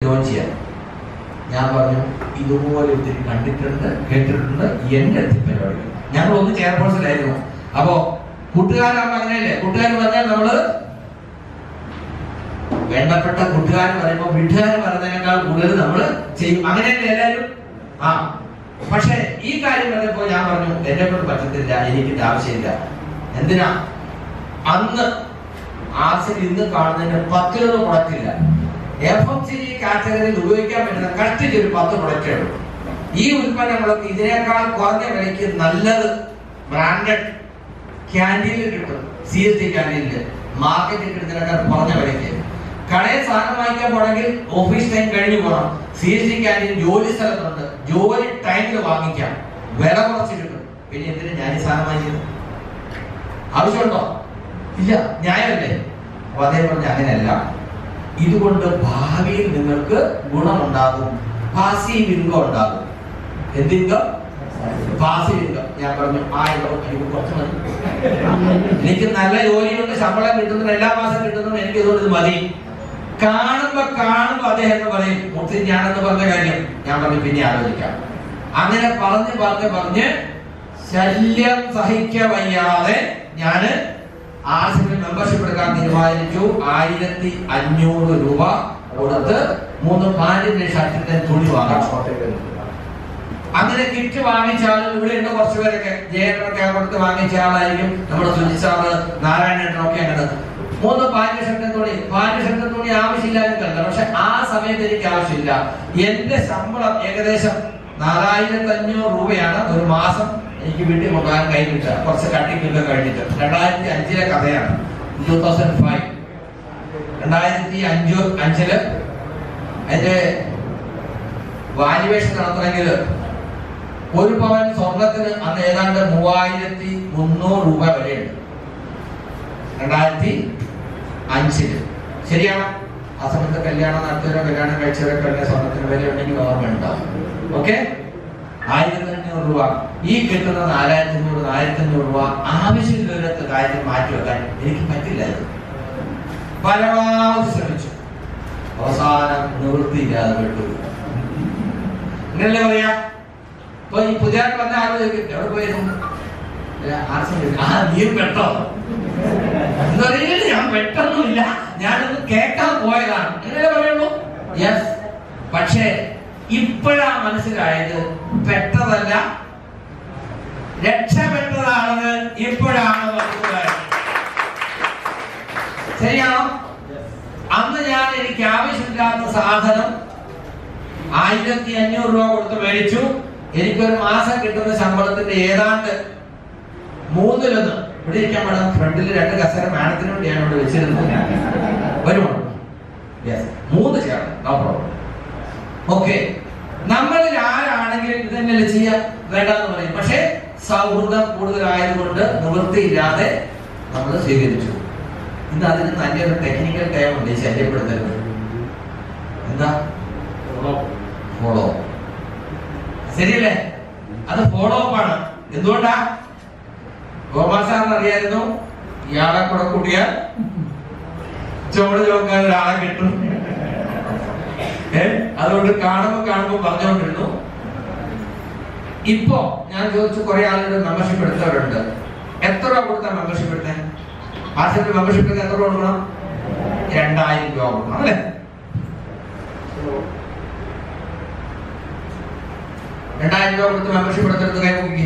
Join ചെയ്യാൻ ഞാൻ പറഞ്ഞു ഇതുപോലെ ഒത്തിരി കണ്ടിട്ടുണ്ട് കേട്ടിട്ടുണ്ട് എന്റെ അടുത്ത് പരിപാടി ഞങ്ങൾ ഒന്ന് ചെയർപേഴ്സണായിരുന്നു അപ്പോ കൂട്ടുകാരാകുമ്പോ അങ്ങനെയല്ലേ കൂട്ടുകാർ പറഞ്ഞാൽ നമ്മള് വേണ്ടപ്പെട്ട കൂട്ടുകാർ പറയുമ്പോൾ വീട്ടുകാർ പറയുന്നതിനേക്കാൾ കൂടുതൽ നമ്മൾ ചെയ്യും അങ്ങനെയല്ലേ എല്ലാവരും ആ പക്ഷെ ഈ കാര്യം പറഞ്ഞപ്പോ ഞാൻ പറഞ്ഞു എന്നെ കൊണ്ട് പറ്റത്തില്ല എനിക്ക് ഇത് ആവശ്യമില്ല എന്തിനാ അന്ന് ആസിൽ ഇന്ന് കാണുന്നതിന് പത്തിലൊന്നും പ്രൊഡക്റ്റില്ല എഫ് എം സി കാറ്റഗറിയിൽ ഉപയോഗിക്കാൻ പറ്റുന്ന കറക്റ്റ് ഒരു പത്ത് പ്രൊഡക്റ്റേ ഉള്ളൂ ഈ ഉൽപ്പന്നങ്ങളൊക്കെ ഇതിനേക്കാൾ കുറഞ്ഞ വിലയ്ക്ക് നല്ലത് ബ്രാൻഡഡ് ക്യാൻറ്റീനിൽ കിട്ടും സി എസ് ടി ക്യാൻറ്റീനിൽ മാർക്കറ്റിൽ കിട്ടുന്നതിനേക്കാൾ കുറഞ്ഞ വിലയ്ക്ക് കടയിൽ സാധനം വാങ്ങിക്കാൻ പോണെങ്കിൽ ഓഫീസ് ടൈം കഴിഞ്ഞു പോകണം സി എസ് ടി ക്യാൻറ്റീൻ ജോലി സ്ഥലത്തുണ്ട് ജോലി ടൈമിൽ വാങ്ങിക്കാം വില കുറച്ച് കിട്ടും പിന്നെ എന്തിനു ഞാൻ ഈ സാധനം വാങ്ങിക്കുന്നത് ആവശ്യമുണ്ടോ ഇല്ല ന്യായമല്ലേ അപ്പൊ അതേ പറഞ്ഞ അങ്ങനെയല്ല ഇതുകൊണ്ട് ഭാവിയിൽ നിങ്ങൾക്ക് ഗുണമുണ്ടാകും പാസീവ് ഇൻകം ഉണ്ടാകും എന്തിൻകം പാസീവ് ഇൻകം ഞാൻ പറഞ്ഞു ആ ഇൻകം എനിക്ക് കുറച്ച് മതി എനിക്ക് നല്ല ജോലിയുണ്ട് ശമ്പളം കിട്ടുന്നുണ്ട് എല്ലാ മാസം കിട്ടുന്നുണ്ട് എനിക്ക് ഇതുകൊണ്ട് ഇത് മതി കാണുമ്പോ കാണുമ്പോ അദ്ദേഹം എന്ന് പറയും മുത്തി ഞാനെന്ന് പറഞ്ഞ കാര്യം ഞാൻ പറഞ്ഞു പിന്നെ ആലോചിക്കാം അങ്ങനെ പറഞ്ഞ് പറഞ്ഞ് പറഞ്ഞ് ശല്യം സഹിക്ക വയ്യാതെ ഞാന് ആർസിബിൽ മെമ്പർഷിപ്പ് എടുക്കാൻ തീരുമാനിച്ചു ആയിരത്തി അഞ്ഞൂറ് രൂപ കൊടുത്ത് മൂന്ന് പാന്റിന്റെ ഷർട്ടിന്റെ തുണി വാങ്ങിച്ചു അങ്ങനെ കിറ്റ് വാങ്ങിച്ച ആളുകൾ ഇവിടെ ഉണ്ട് കുറച്ച് പേരൊക്കെ ജയനൊക്കെ കൊടുത്ത് വാങ്ങിച്ച ആളായിരിക്കും നമ്മുടെ സുജിസാറ് നാരായണേട്ടനൊക്കെ അങ്ങനെ മൂന്ന് പാന്റ് ഷർട്ടിന്റെ തുണി പാന്റ് ഷർട്ടിന്റെ തുണി ആവശ്യമില്ലാതില്ല പക്ഷെ ആ സമയത്ത് എനിക്ക് ആവശ്യമില്ല എന്റെ ശമ്പളം ഏകദേശം നാലായിരത്തി അഞ്ഞൂറ് രൂപയാണ് ഒരു മാസം എനിക്ക് വീട്ടിൽ കൊണ്ടുപോകാൻ കൈ കിട്ടുക കുറച്ച് കട്ടിങ്ങൊക്കെ കഴിഞ്ഞിട്ട് രണ്ടായിരത്തി അഞ്ചിലെ കഥയാണ് ടൂ തൗസൻഡ് ഫൈവ് രണ്ടായിരത്തി അഞ്ചു അഞ്ചില് അതിന്റെ വാല്യുവേഷൻ നടത്തണമെങ്കിൽ ഒരു പവൻ സ്വർണത്തിന് അന്ന് ഏതാണ്ട് മൂവായിരത്തി മുന്നൂറ് രൂപ വരെയുണ്ട് രണ്ടായിരത്തി അഞ്ചില് ശരിയാണോ ആ സമയത്ത് കല്യാണം നടത്തിയവരോ കല്യാണം കഴിച്ചവരൊക്കെ ഉള്ള സ്വർണത്തിന് വില ഉണ്ടെങ്കിൽ ഓർമ്മ ഉണ്ടാവും ഓക്കെ ആയിരത്തി അഞ്ഞൂറ് രൂപ ഈ കിട്ടുന്ന നാലായിരത്തി അഞ്ഞൂറ് നാലായിരത്തി അഞ്ഞൂറ് രൂപ ആവശ്യമില്ലാത്ത കാര്യം മാറ്റി വെക്കാൻ എനിക്ക് പറ്റില്ല ഇത് പരമാവധി ശ്രമിച്ചു അവസാനം നിവൃത്തിയില്ലാതെ വിട്ടു ഇങ്ങനല്ലേ പറയാ ഇപ്പൊ ഈ പുതിയതായിട്ട് വന്ന ആലോചിക്കും എവിടെ പോയിരുന്നു ഇല്ല, ആർട്സ് ഉണ്ട്. ആ നീ പെട്ടോ എന്താ പറയുക ഞാൻ പെട്ടൊന്നുമില്ല ഞാനൊന്ന് കേൾക്കാൻ പോയതാണ് എങ്ങനെ പറയുള്ളൂ യെസ് പക്ഷേ ഇപ്പോഴാ മനസ്സിലായത് പെട്ടതല്ല രക്ഷപ്പെട്ടതാണെന്ന് ഇപ്പോഴാണ് മനസ്സിലായത് ശരിയാണോ അന്ന് ഞാൻ എനിക്ക് ആവശ്യമില്ലാത്ത സാധനം ആയിരത്തി അഞ്ഞൂറ് രൂപ കൊടുത്ത് മേടിച്ചു എനിക്കൊരു മാസം കിട്ടുന്ന ശമ്പളത്തിന്റെ ഏതാണ്ട് മൂന്നിലൊന്ന് ഇവിടെ ഇരിക്കാൻ വേണം ഫ്രണ്ടിൽ രണ്ട് കസേര മാഡത്തിന് വേണ്ടിയാണ് ഇവിടെ വെച്ചിരുന്നത് വരുമോ യെസ് മൂന്ന് ചേർന്ന് നോ പ്രോബ്ലം ഓക്കെ നമ്മളിൽ ആരാണെങ്കിലും ഇത് തന്നെയല്ലേ ചെയ്യാം വേണ്ടെന്ന് പറയും പക്ഷേ സൗഹൃദം കൂടുതലായതുകൊണ്ട് നിവൃത്തിയില്ലാതെ നമ്മൾ സ്വീകരിച്ചു ഇന്ന് അതിന് നല്ലൊരു ടെക്നിക്കൽ ടൈം ഉണ്ട് ഈ ശല്യപ്പെടുത്തരുത് എന്താ ഫോളോ ശരിയല്ലേ അത് ഫോളോ അപ്പ് ആണ് എന്തുകൊണ്ടാ ഗോപാൽ സാറിന് അറിയായിരുന്നു ഇയാളെ കൂടെ കൂട്ടിയാൽ ചോട് ചോക്കാൻ ഒരാളെ കിട്ടും ഏ അതുകൊണ്ട് കാണുമ്പോ കാണുമ്പോ പറഞ്ഞുകൊണ്ടിരുന്നു ഇപ്പോ ഞാൻ ചോദിച്ചു കുറെ ആളുകൾ മെമ്പർഷിപ്പ് എടുത്തവരുണ്ട് എത്ര രൂപ കൊടുത്താൽ മെമ്പർഷിപ്പ് എടുത്തേ ആർസിന്റെ മെമ്പർഷിപ്പ് എത്ര രൂപ കൊടുക്കണം രണ്ടായിരം രൂപ കൊടുക്കണം അല്ലേ രണ്ടായിരം രൂപ കൊടുത്ത് മെമ്പർഷിപ്പ് എടുത്തെടുത്ത് കൈ നോക്കി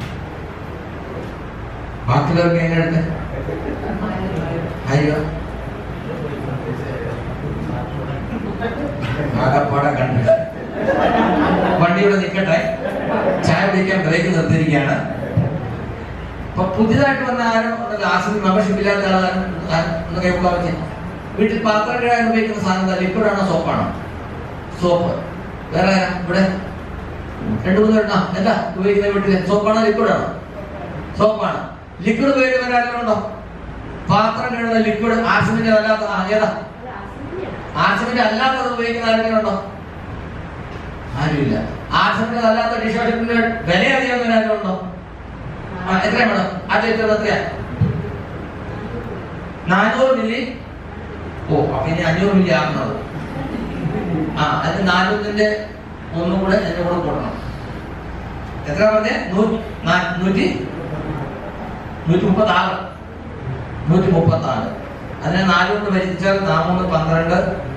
ബാക്കിയുള്ളവർക്ക് എങ്ങനെ എടുത്ത് ആയിരം ആകപ്പാടെ കണ്ടു വണ്ടി ഇവിടെ നിൽക്കട്ടെ ചായ കുടിക്കാൻ ബ്രേക്ക് നിർത്തിയിരിക്കുകയാണ് അപ്പൊ പുതിയതായിട്ട് വന്ന ആരും ലാസ്റ്റ് മെമ്പർഷിപ്പ് ഇല്ലാത്ത ആളാണ് ഒന്ന് കൈകൊള്ളാൻ പറ്റി വീട്ടിൽ പാത്രം കഴുകാൻ ഉപയോഗിക്കുന്ന സാധനം എന്താ ലിക്വിഡാണോ സോപ്പാണോ സോപ്പ് വേറെ ആരാ? ഇവിടെ രണ്ടു മൂന്ന് എണ്ണം എന്താ ഉപയോഗിക്കുന്ന വീട്ടില് സോപ്പാണോ ലിക്വിഡാണോ സോപ്പാണ് ലിക്വിഡ് ഉപയോഗിക്കുന്ന ആരെങ്കിലും ഉണ്ടോ പാത്രം കഴുകുന്ന ലിക്വിഡ് ആസിഡിന്റെ അല്ലാത്ത ആ, ഏതാ ആസിഡിന്റെ അല്ലാത്തത് ഉപയോഗിക്കുന്ന ആരെങ്കിലും ഉണ്ടോ ആരുമില്ല ആസിഡിന്റെ അല്ലാത്ത ഡിഷ് വാഷിന്റെ വില അറിയാവുന്ന ആരെങ്കിലും ഉണ്ടോ ആ, എത്രയാ മേഡം ആ ലിറ്റർ എത്രയാ നാനൂറ് മില്ലി ഓ അപ്പൊ ഇനി അഞ്ഞൂറ് മില്ലി ആകുന്നത് ആ അതിന് നാനൂറ്റിന്റെ ഒന്നും കൂടെ എന്റെ കൂടെ കൂട്ടണം എത്ര പറഞ്ഞേ നൂ- നാ- നൂറ്റി നൂറ്റി മുപ്പത്തി ആറ് നൂറ്റി മുപ്പത്തി ആറ് അതിനെ നാല് കൊണ്ട് ഭരിച്ചാൽ നാമൂന്ന് പന്ത്രണ്ട്